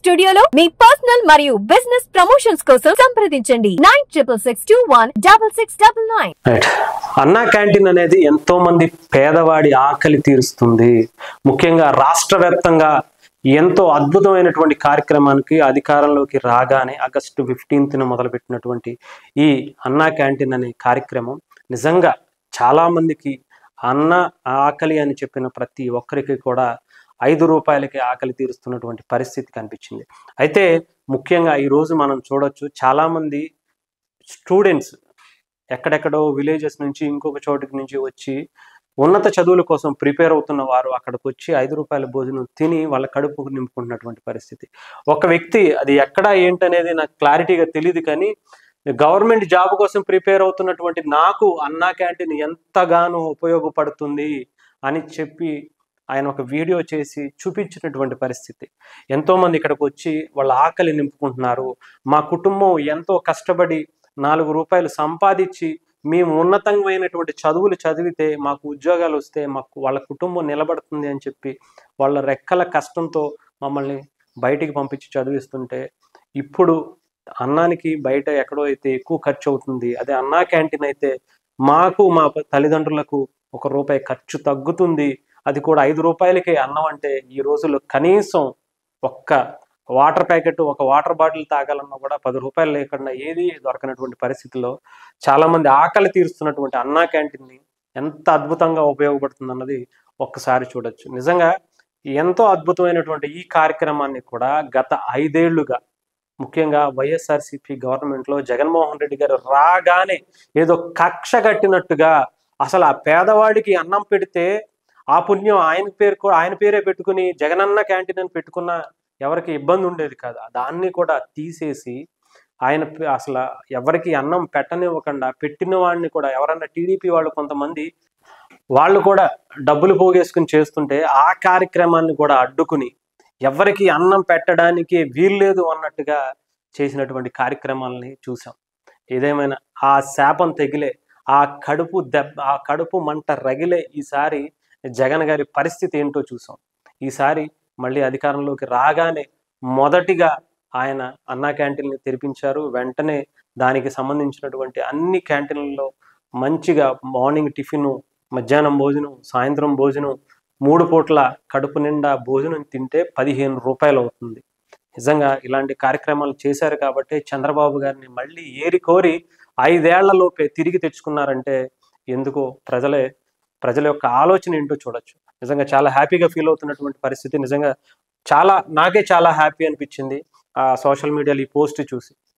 స్టూడియోలో మీ పర్సనల్ మరియు బిజినెస్ ప్రమోషన్స్ కోసం సంప్రదించండి nine triple six two one double six double nine right Anna canteen అనేది ఎంతో మంది పేదవాడి ఆకలి తీరుస్తుంది ముఖ్యంగా రాష్ట్ర వ్యాప్తంగా ఎంతో అద్భుతమైనటువంటి కార్యక్రమానికి అధికారంలోకి రాగానే ఆగస్టు ఫిఫ్టీన్త్న మొదలుపెట్టినటువంటి ఈ అన్నా క్యాంటీన్ అనే కార్యక్రమం నిజంగా చాలా మందికి అన్న ఆకలి అని చెప్పిన ప్రతి ఒక్కరికి కూడా ఐదు రూపాయలకి ఆకలి తీరుస్తున్నటువంటి పరిస్థితి కనిపించింది అయితే ముఖ్యంగా ఈరోజు మనం చూడొచ్చు చాలామంది స్టూడెంట్స్ ఎక్కడెక్కడో విలేజెస్ నుంచి ఇంకొక చోటుకి నుంచి వచ్చి ఉన్నత చదువుల కోసం ప్రిపేర్ అవుతున్న వారు అక్కడికి వచ్చి ఐదు రూపాయల భోజనం తిని వాళ్ళ కడుపుకు నింపుకుంటున్నటువంటి పరిస్థితి ఒక వ్యక్తి అది ఎక్కడ ఏంటనేది నాకు క్లారిటీగా తెలియదు కానీ గవర్నమెంట్ జాబ్ కోసం ప్రిపేర్ అవుతున్నటువంటి నాకు అన్నా క్యాంటీన్ ఎంతగానో ఉపయోగపడుతుంది అని చెప్పి ఆయన ఒక వీడియో చేసి చూపించినటువంటి పరిస్థితి ఎంతో మంది ఇక్కడికి వచ్చి వాళ్ళ ఆకలి నింపుకుంటున్నారు మా కుటుంబం ఎంతో కష్టపడి నాలుగు రూపాయలు సంపాదించి మేము ఉన్నతమైనటువంటి చదువులు చదివితే మాకు ఉద్యోగాలు వస్తే మాకు వాళ్ళ కుటుంబం నిలబడుతుంది అని చెప్పి వాళ్ళ రెక్కల కష్టంతో మమ్మల్ని బయటికి పంపించి చదివిస్తుంటే ఇప్పుడు అన్నానికి బయట ఎక్కడో అయితే ఎక్కువ ఖర్చు అవుతుంది అదే అన్నా క్యాంటీన్ అయితే మాకు మా తల్లిదండ్రులకు ఒక రూపాయి ఖర్చు తగ్గుతుంది అది కూడా ఐదు రూపాయలకే అన్నం అంటే ఈ రోజుల్లో కనీసం ఒక్క వాటర్ ప్యాకెట్ ఒక వాటర్ బాటిల్ తాగాలన్నా కూడా పది రూపాయలు లేకుండా ఏది దొరకనటువంటి పరిస్థితిలో చాలా మంది ఆకలి తీరుస్తున్నటువంటి అన్నా క్యాంటీన్ని ఎంత అద్భుతంగా ఉపయోగపడుతుంది అన్నది ఒక్కసారి చూడొచ్చు నిజంగా ఎంతో అద్భుతమైనటువంటి ఈ కార్యక్రమాన్ని కూడా గత ఐదేళ్లుగా ముఖ్యంగా వైఎస్ఆర్సిపి గవర్నమెంట్లో జగన్మోహన్ రెడ్డి గారు రాగానే ఏదో కక్ష కట్టినట్టుగా అసలు ఆ పేదవాడికి అన్నం పెడితే ఆ పుణ్యం ఆయన పేరు కూ- ఆయన పేరే పెట్టుకుని జగనన్న క్యాంటీన్ అని పెట్టుకున్న ఎవరికి ఇబ్బంది ఉండేది కాదు దాన్ని కూడా తీసేసి ఆయన పే- అసలు ఎవరికి అన్నం పెట్టనివ్వకుండా పెట్టిన వాడిని కూడా ఎవరన్నా టీడీపీ వాళ్ళు కొంతమంది వాళ్ళు కూడా డబ్బులు పోగేసుకుని చేస్తుంటే ఆ కార్యక్రమాన్ని కూడా అడ్డుకుని ఎవరికి అన్నం పెట్టడానికి వీల్లేదు అన్నట్టుగా చేసినటువంటి కార్యక్రమాలని చూసాం ఏదేమైనా ఆ శాపం తెగిలే ఆ కడుపు దెబ్బ ఆ కడుపు మంట రగిలే ఈసారి జగన్ గారి పరిస్థితి ఏంటో చూసాం ఈసారి మళ్ళీ అధికారంలోకి రాగానే మొదటిగా ఆయన అన్నా క్యాంటీన్ని తెరిపించారు వెంటనే దానికి సంబంధించినటువంటి అన్ని క్యాంటీన్లలో మంచిగా మార్నింగ్ టిఫిన్ మధ్యాహ్నం భోజనం సాయంత్రం భోజనం మూడు పూట్ల కడుపు నిండా భోజనం తింటే పదిహేను రూపాయలు అవుతుంది నిజంగా ఇలాంటి కార్యక్రమాలు చేశారు కాబట్టి చంద్రబాబు గారిని మళ్ళీ ఏరి కోరి ఐదేళ్లలోపే తిరిగి తెచ్చుకున్నారంటే ఎందుకో ప్రజలే ప్రజల యొక్క ఆలోచన ఏంటో చూడొచ్చు నిజంగా చాలా హ్యాపీగా ఫీల్ అవుతున్నటువంటి పరిస్థితి నిజంగా చాలా నాకే చాలా హ్యాపీ అనిపించింది ఆ సోషల్ మీడియాలో ఈ పోస్ట్ చూసి